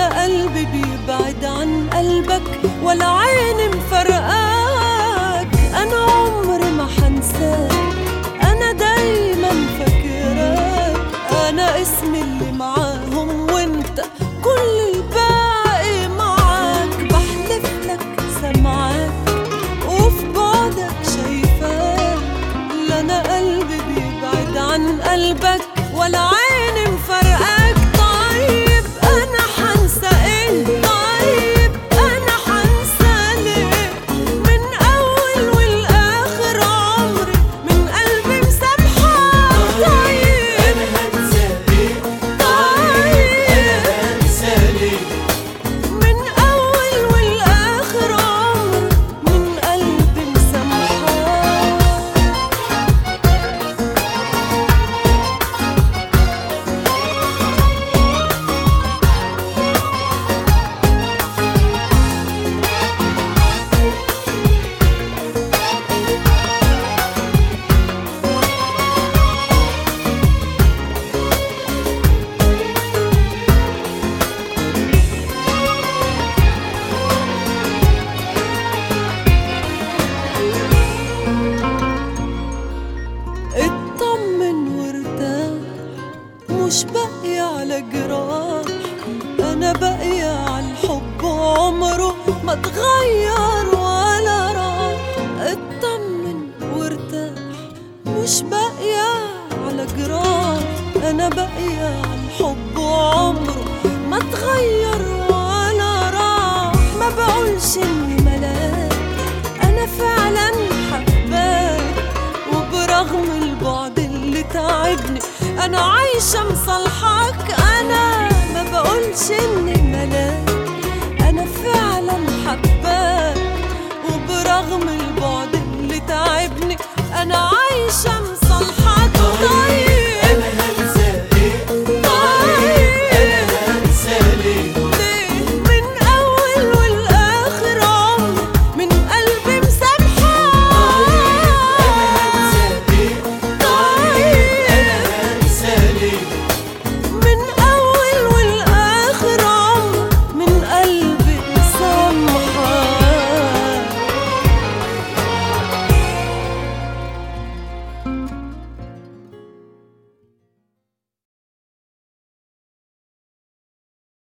لا قلبي بيبعد عن قلبك ولا عيني مفرقاك انا عمري ما حنساك انا دايما فاكراك انا اسمي اللي معاهم وانت كل الباقي معاك بحلف لك سمعاك وفي بعدك شايفاك لا انا قلبي بيبعد عن قلبك ولا عيني مفرقاك طيب انا حنسى ايه طيب انا حنسى ليه من اول والاخر عمري من قلبي مسامحاك طيب انا هنسى ايه طيب انا هنسى ليه من أول والآخر عمر من قلبي مسامحاك اطمن وارتاح مش باقية على جراح انا باقية على الحب عمره ما اتغير ولا راح اطمن وارتاح مش باقية على جراح انا باقية على الحب عمره ما اتغير ولا راح ما بقولش اني ملاك انا فعلا حباك وبرغم البعد اللي تعبني انا عايشة مصالحاك انا ما بقولش اني ملاك